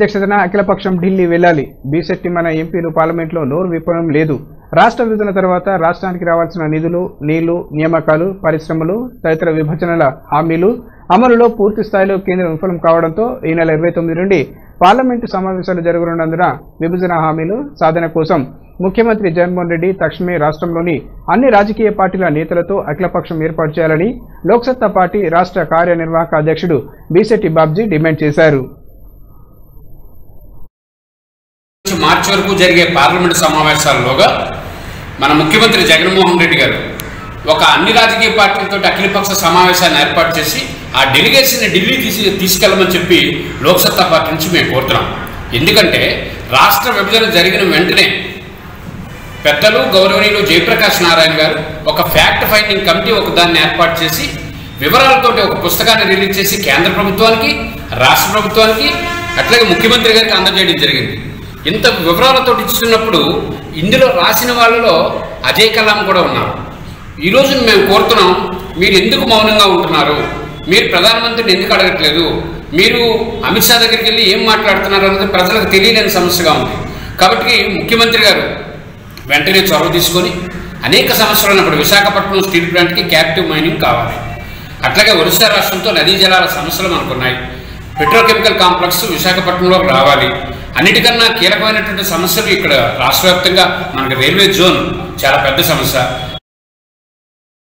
అధ్యక్షతన అఖిలపక్షం ఢిల్లీ వెళ్ళాలి బీసెట్టి మన ఎంపీలు పార్లమెంట్లో నోరు విప్పడం లేదు రాష్ట్ర విభజన తర్వాత రాష్ట్రానికి రావాల్సిన నిధులు నీళ్లు నియామకాలు పరిశ్రమలు తదితర విభజనల హామీలు అమలులో పూర్తి స్థాయిలో కేంద్రం విఫలం కావడంతో ఈ నెల ఇరవై తొమ్మిది నుండి పార్లమెంటు సమావేశాలు జరగనున్నందున విభజన హామీలు సాధన కోసం ముఖ్యమంత్రి జగన్మోహన్ రెడ్డి తక్షణమే రాష్ట్రంలోని అన్ని రాజకీయ పార్టీల నేతలతో అఖిలపక్షం ఏర్పాటు చేయాలని లోక్సత్తా పార్టీ రాష్ట్ర కార్యనిర్వాహక అధ్యక్షుడు బీసెట్టి బాబ్జీ డిమాండ్ చేశారు నుంచి మార్చి వరకు జరిగే పార్లమెంటు సమావేశాల్లోగా మన ముఖ్యమంత్రి జగన్మోహన్ రెడ్డి గారు ఒక అన్ని రాజకీయ పార్టీలతో అఖిలపక్ష సమావేశాన్ని ఏర్పాటు చేసి ఆ డెలిగేషన్ని ఢిల్లీ తీసి తీసుకెళ్ళమని చెప్పి లోక్సత్తా పార్టీ నుంచి మేము కోరుతున్నాం ఎందుకంటే రాష్ట్ర విభజన జరిగిన వెంటనే పెద్దలు గౌరవనీయులు జయప్రకాష్ నారాయణ గారు ఒక ఫ్యాక్ట్ ఫైండింగ్ కమిటీ ఒక దాన్ని ఏర్పాటు చేసి వివరాలతోటి ఒక పుస్తకాన్ని రిలీజ్ చేసి కేంద్ర ప్రభుత్వానికి రాష్ట్ర ప్రభుత్వానికి అట్లాగే ముఖ్యమంత్రి గారికి అందజేయడం జరిగింది ఇంత వివరాలతో ఇస్తున్నప్పుడు ఇందులో రాసిన వాళ్ళలో అజయ్ కలాం కూడా ఉన్నారు ఈరోజు మేము కోరుతున్నాం మీరు ఎందుకు మౌనంగా ఉంటున్నారు మీరు ప్రధానమంత్రిని ఎందుకు అడగట్లేదు మీరు అమిత్ షా దగ్గరికి వెళ్ళి ఏం మాట్లాడుతున్నారు అనేది ప్రజలకు తెలియలేని సమస్యగా ఉంది కాబట్టి ముఖ్యమంత్రి గారు వెంటనే చొరవ తీసుకొని అనేక సమస్యలు ఉన్నప్పుడు విశాఖపట్నం స్టీల్ ప్లాంట్కి క్యాప్టివ్ మైనింగ్ కావాలి అట్లాగే ఒరిస్సా రాష్ట్రంతో నదీ జలాల సమస్యలు మనకున్నాయి పెట్రోకెమికల్ కాంప్లెక్స్ విశాఖపట్నంలో రావాలి అన్నిటికన్నా కీలకమైనటువంటి సమస్యలు ఇక్కడ రాష్ట్ర వ్యాప్తంగా మనకి రైల్వే జోన్ చాలా పెద్ద సమస్య